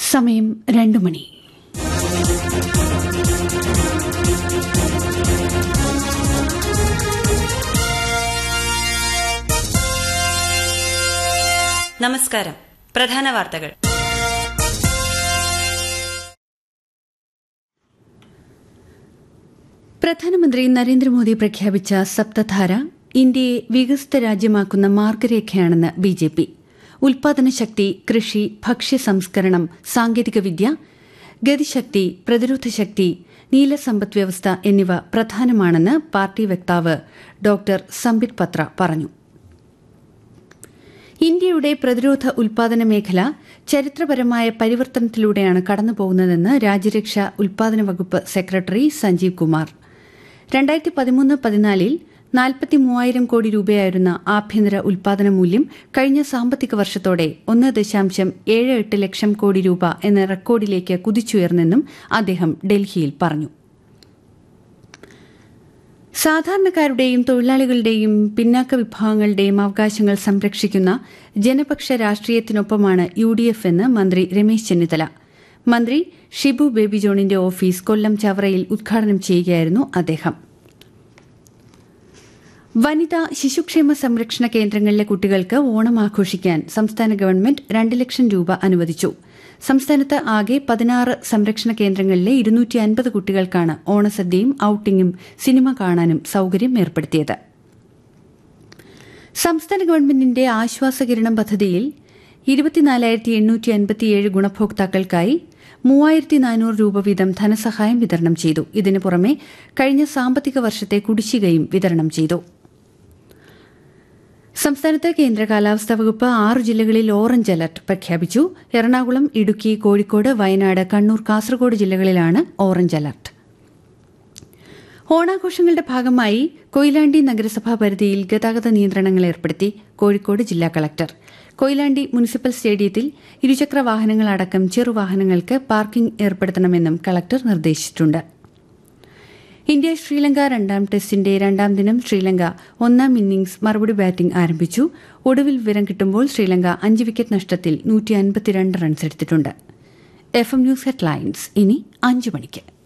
സമയം രണ്ടു മണി നമസ്കാരം പ്രധാന വാർത്തകൾ പ്രധാനമന്ത്രി നരേന്ദ്രമോദി പ്രഖ്യാപിച്ച സപ്തധാര ഇന്ത്യയെ വികസിത രാജ്യമാക്കുന്ന മാർഗരേഖയാണെന്ന് ബി ജെ പി ഉൽപാദന ശക്തി കൃഷി ഭക്ഷ്യ സംസ്കരണം സാങ്കേതികവിദ്യ ഗതിശക്തി പ്രതിരോധ ശക്തി നീല സമ്പദ് വ്യവസ്ഥ എന്നിവ പ്രധാനമാണെന്ന് പാർട്ടി വക്താവ് ഡോക്ടർ സംബിത് പത്ര പറഞ്ഞു ഇന്ത്യയുടെ പ്രതിരോധ ഉൽപാദന മേഖല ചരിത്രപരമായ പരിവർത്തനത്തിലൂടെയാണ് കടന്നുപോകുന്നതെന്ന് രാജ്യരക്ഷാ ഉൽപാദന വകുപ്പ് സെക്രട്ടറി സഞ്ജീവ് കുമാർ രണ്ടായിരത്തി പതിമൂന്ന് പതിനാലിൽ നാൽപ്പത്തി മൂവായിരം കോടി രൂപയായിരുന്ന ആഭ്യന്തര ഉൽപാദന മൂല്യം കഴിഞ്ഞ സാമ്പത്തിക വർഷത്തോടെ ഒന്ന് ദശാംശം ഏഴ് എട്ട് ലക്ഷം കോടി രൂപ എന്ന റെക്കോർഡിലേക്ക് കുതിച്ചുയർന്നെന്നും അദ്ദേഹം ഡൽഹിയിൽ പറഞ്ഞു സാധാരണക്കാരുടെയും തൊഴിലാളികളുടെയും പിന്നാക്ക വിഭാഗങ്ങളുടെയും അവകാശങ്ങൾ സംരക്ഷിക്കുന്ന ജനപക്ഷ രാഷ്ട്രീയത്തിനൊപ്പമാണ് യു ഡി എഫ് എന്ന് മന്ത്രി രമേശ് ചെന്നിത്തല മന്ത്രി ഷിബു ബേബി ജോണിന്റെ ഓഫീസ് കൊല്ലം ചവറയിൽ ഉദ്ഘാടനം ചെയ്യുകയായിരുന്നു അദ്ദേഹം വനിതാ ശിശുക്ഷേമ സംരക്ഷണ കേന്ദ്രങ്ങളിലെ കുട്ടികൾക്ക് ഓണം ആഘോഷിക്കാൻ സംസ്ഥാന ഗവൺമെന്റ് രണ്ട് ലക്ഷം രൂപ അനുവദിച്ചു സംസ്ഥാനത്ത് ആകെ പതിനാറ് സംരക്ഷണ കേന്ദ്രങ്ങളിലെ ഇരുന്നൂറ്റി അൻപത് കുട്ടികൾക്കാണ് ഓണസദ്യയും ഔട്ടിംഗും സിനിമ കാണാനും സൌകര്യം ഏർപ്പെടുത്തിയത് സംസ്ഥാന ഗവൺമെന്റിന്റെ ആശ്വാസകിരണം പദ്ധതിയിൽ ഇരുപത്തിനാലായിരത്തി എണ്ണൂറ്റി അൻപത്തിയേഴ് ഗുണഭോക്താക്കൾക്കായി മൂവായിരത്തി നാനൂറ് രൂപ വീതം ധനസഹായം വിതരണം ചെയ്തു ഇതിനു പുറമെ കഴിഞ്ഞ സാമ്പത്തിക വർഷത്തെ കുടിശ്ശികയും വിതരണം ചെയ്തു സംസ്ഥാനത്ത് കേന്ദ്ര കാലാവസ്ഥാ വകുപ്പ് ആറ് ജില്ലകളിൽ ഓറഞ്ച് അലർട്ട് പ്രഖ്യാപിച്ചു എറണാകുളം ഇടുക്കി കോഴിക്കോട് വയനാട് കണ്ണൂർ കാസർഗോഡ് ജില്ലകളിലാണ് ഓറഞ്ച് അലർട്ട് ഓണാഘോഷങ്ങളുടെ ഭാഗമായി കൊയിലാണ്ടി നഗരസഭാ പരിധിയിൽ ഗതാഗത നിയന്ത്രണങ്ങൾ ഏർപ്പെടുത്തി കോഴിക്കോട് ജില്ലാ കളക്ടർ കൊയിലാണ്ടി മുനിസിപ്പൽ സ്റ്റേഡിയത്തിൽ ഇരുചക്ര വാഹനങ്ങളടക്കം ചെറുവാഹനങ്ങൾക്ക് പാർക്കിംഗ് ഏർപ്പെടുത്തണമെന്നും കളക്ടർ നിർദ്ദേശിച്ചിട്ടുണ്ട് ഇന്ത്യ ശ്രീലങ്ക രണ്ടാം ടെസ്റ്റിന്റെ രണ്ടാം ദിനം ശ്രീലങ്ക ഒന്നാം ഇന്നിംഗ്സ് മറുപടി ബാറ്റിംഗ് ആരംഭിച്ചു ഒടുവിൽ വിവരം കിട്ടുമ്പോൾ ശ്രീലങ്ക അഞ്ച് വിക്കറ്റ് നഷ്ടത്തിൽ നൂറ്റി അൻപത്തിരണ്ട് റൺസ് എടുത്തിട്ടുണ്ട് എഫ് എം ന്യൂസ് ഹെഡ്ലൈൻസ് ഇനി അഞ്ചു മണിക്ക്